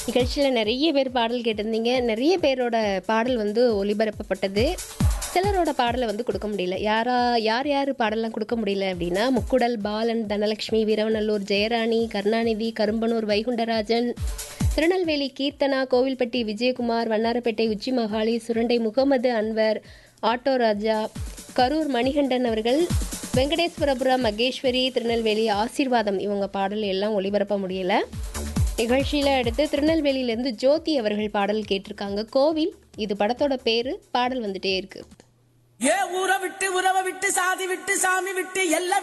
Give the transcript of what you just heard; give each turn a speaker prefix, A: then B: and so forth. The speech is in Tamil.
A: நிகழ்ச்சியில் நிறைய பேர் பாடல் கேட்டிருந்தீங்க நிறைய பேரோட பாடல் வந்து ஒளிபரப்பப்பட்டது சிலரோட பாடலை வந்து கொடுக்க முடியல யாரா யார் யார் பாடலாம் கொடுக்க முடியல அப்படின்னா முக்குடல் பாலன் தனலட்சுமி வீரவநல்லூர் ஜெயராணி கருணாநிதி கரும்பனூர் வைகுண்டராஜன் திருநெல்வேலி கீர்த்தனா கோவில்பட்டி விஜயகுமார் வண்ணாரப்பேட்டை உச்சி மகாலி சுரண்டை முகமது அன்வர் ஆட்டோ ராஜா கரூர் மணிகண்டன் அவர்கள் வெங்கடேஸ்வரபுரம் மகேஸ்வரி திருநெல்வேலி ஆசீர்வாதம் இவங்க பாடல் எல்லாம் ஒளிபரப்ப முடியல நிகழ்ச்சியில் அடுத்து திருநெல்வேலியிலேருந்து ஜோதி அவர்கள் பாடல் கேட்டிருக்காங்க கோவில் இது படத்தோட பேரு பாடல் வந்துட்டே இருக்கு
B: ஏ ஊரை விட்டு உறவை விட்டு சாதி விட்டு சாமி விட்டு எல்லாம்